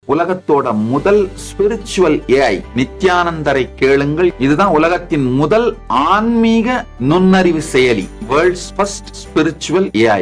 உலகத்தோட முதல் spiritual AI நித்யானந்தரை கேளுங்கள் இதுதான் உலகத்தின் முதல் ஆன்மீக நுண்ணறிவு செயலி வேர்ல்ட்ஸ் ஃபர்ஸ்ட் ஸ்பிரிச்சுவல் ஏஐ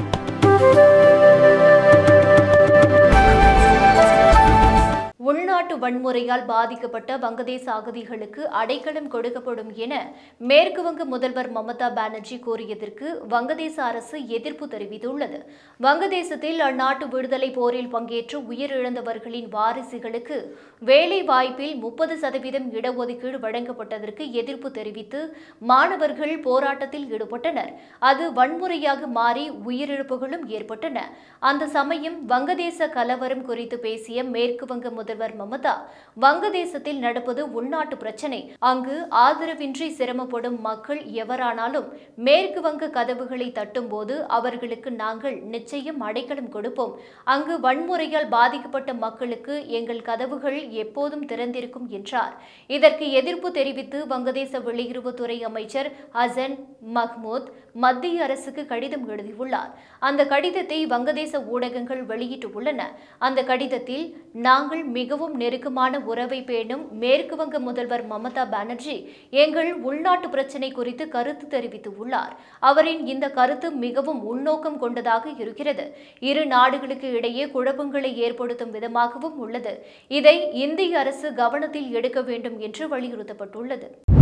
உள்நாட்டு வன்முறையால் பாதிக்கப்பட்ட வங்கதேச அகதிகளுக்கு அடைக்கலம் கொடுக்கப்படும் என மேற்கு வங்க முதல்வர் மமதா பானர்ஜி கூறியதற்கு வங்கதேச அரசு எதிர்ப்பு தெரிவித்துள்ளது வங்கதேசத்தில் அந்நாட்டு விடுதலை போரில் பங்கேற்று உயிரிழந்தவர்களின் வாரிசுகளுக்கு வேலை வாய்ப்பில் முப்பது சதவீதம் இடஒதுக்கீடு வழங்கப்பட்டதற்கு எதிர்ப்பு தெரிவித்து மாணவர்கள் போராட்டத்தில் ஈடுபட்டனர் அது வன்முறையாக மாறி உயிரிழப்புகளும் ஏற்பட்டன அந்த சமயம் வங்கதேச கலவரம் குறித்து பேசிய மேற்கு வங்க முதல்வர் மமதா வங்கதேசத்தில் நடப்பது உள்நாட்டு பிரச்சனை அங்கு ஆதரவின்றி சிரமப்படும் மக்கள் எவரானாலும் மேற்கு வங்க கதவுகளை தட்டும்போது அவர்களுக்கு நாங்கள் நிச்சயம் அடைக்கலம் கொடுப்போம் அங்கு வன்முறையால் பாதிக்கப்பட்ட மக்களுக்கு எங்கள் கதவுகள் எப்போதும் திறந்திருக்கும் என்றார் இதற்கு எதிர்ப்பு தெரிவித்து வங்கதேச வெளியுறவுத்துறை அமைச்சர் ஹசன் மஹ்மூத் மத்திய அரசுக்கு கடிதம் எழுதியுள்ளார் அந்த கடிதத்தை வங்கதேச ஊடகங்கள் வெளியிட்டுள்ளன அந்த கடிதத்தில் நாங்கள் மிகவும் நெருக்கமான உறவை பேணும் மேற்கு வங்க முதல்வர் மமதா பானர்ஜி எங்கள் உள்நாட்டு பிரச்சினை குறித்து கருத்து தெரிவித்துள்ளார் அவரின் இந்த கருத்து மிகவும் உள்நோக்கம் கொண்டதாக இருக்கிறது இரு நாடுகளுக்கு இடையே குழப்பங்களை ஏற்படுத்தும் விதமாகவும் உள்ளது இதை இந்திய அரசு கவனத்தில் எடுக்க வேண்டும் என்று வலியுறுத்தப்பட்டுள்ளது